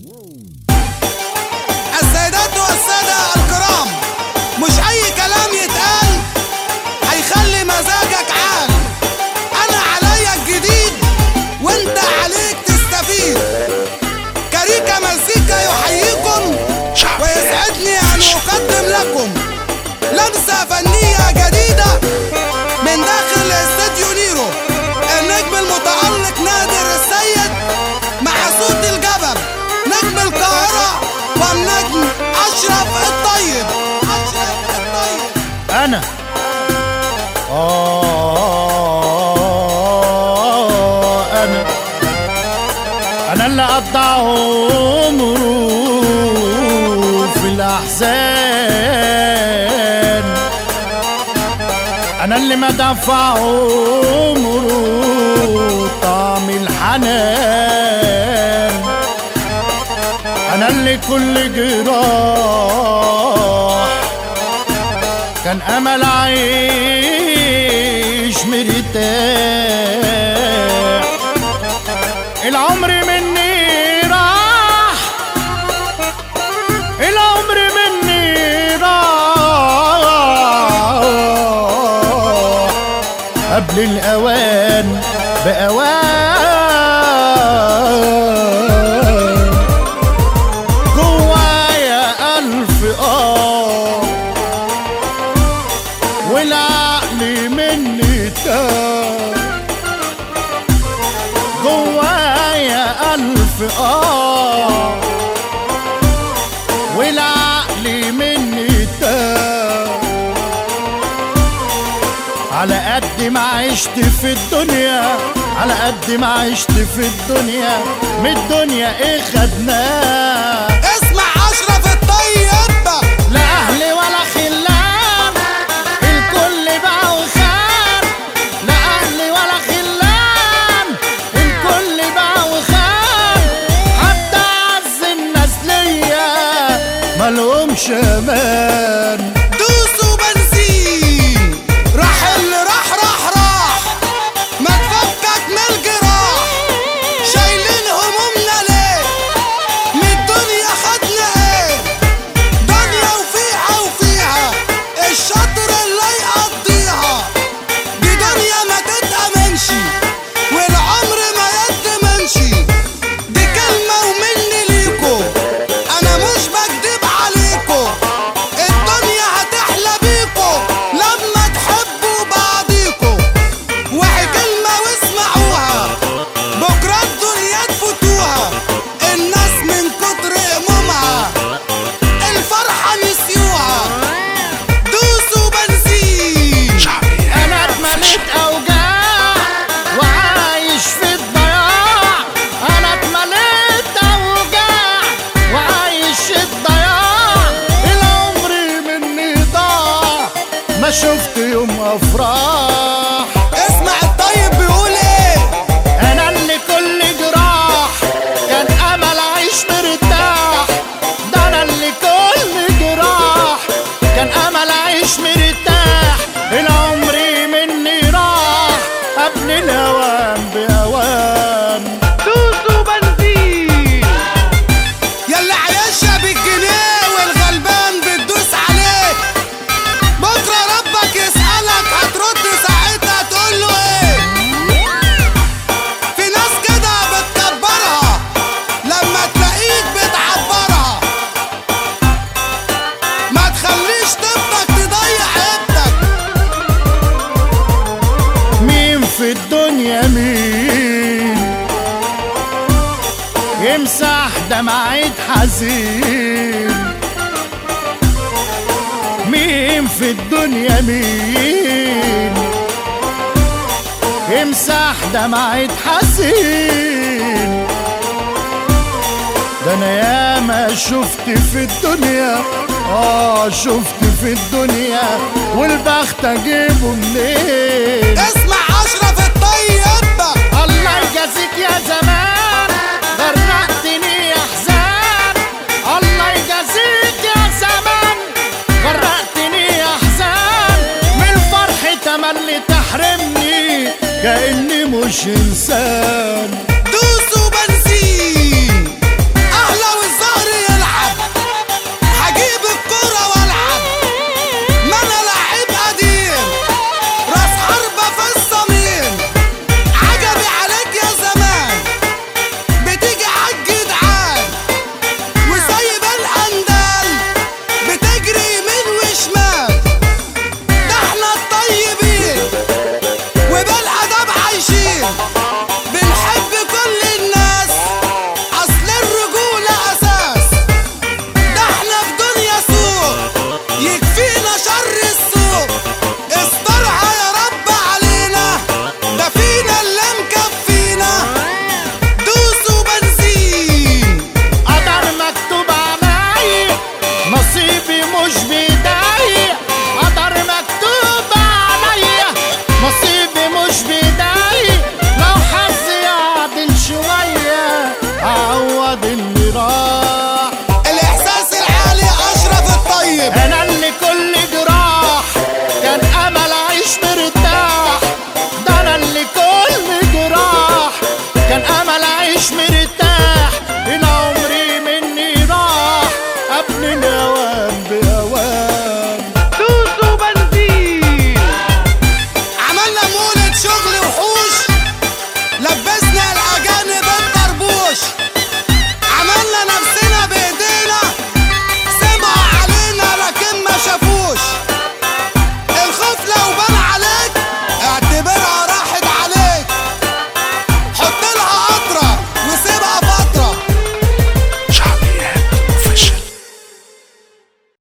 السيدات والسادة الكرام مش أي كلام يتقال هيخلي مزاجك عال أنا عليا الجديد وأنت عليك تستفيد كاريكا مزيكا يحييكم ويسعدني أن أقدم لكم لمسة فنية جديدة من داخل استوديو نيرو النجم المتألق نادر السيد مع صوت الجبل نجم القاهرة والنجم أشرف الطيب أشرف الطيب انا آه انا انا اللي قطع عمره في الاحزان انا اللي ما دفع عمره طعم الحنان انا اللي كل جراح كان امل عيش مرتاح العمر مني راح العمر مني راح قبل الاوان باوان جوايا الف اه والعقل مني تاه جوايا ألف آه والعقل مني تاه على قد ما عشت في الدنيا على قد ما عشت في الدنيا من الدنيا ايه خدناه اسمع أشرف الطيب لا اهل ولا خلان الكل بقى وخان لا اهل ولا خلان الكل بقى وخان حتى عز الناس ليا ملهمش امان دوسوا بنزين راح اللي راح راح راح ما تفكك من الجراح شايلين همومنا ليه من الدنيا خدنا ايه دنيا وفيها وفيها الشطر اللي يقضيها دي دنيا ما تتأمنش والعمر ما يتمنش دي كلمة ومني ليكو انا مش بكدب عليكو الدنيا هتحلى بيكو لما تحبوا بعضيكو وحي كلمة واسمعوها بكرة الدنيا تفوتوها الناس من كتر همومها الفرحة نسيوها دوسوا بنزين انا اتمليت اوجاع وعايش في الضياع انا اتمليت اوجاع وعايش في الضياع العمر مني ضاع ما شفت يوم افراح اسمع الطيب بيقول ايه انا اللي كل جراح كان امل اعيش مرتاح ده انا اللي كل جراح كان امل اعيش مرتاح العمر مني راح قبل الاوان باوان دوسوا بنزين يلا عياشة بالجنيه والغلبان بتدوس عليه بكرة ربك يسألك هترد ساعتها تقول له ايه في ناس كده بتكبرها لما تلاقيك بتعبرها ما تخليش طفلك تضيع ابنك مين في الدنيا مين يمسح دمعة حزين مين في الدنيا مين يمسح دمعة حزين ده انا ياما شفت في الدنيا اه شفت في الدنيا والبخت اجيبه منين اسمع اشرف الطيب الله يجازيك يا زمان غرقتني احزان الله يجازيك يا زمان غرقتني احزان من الفرح تملي تحرمني كاني مش انسان دوسوا بنزين اهلا وحوش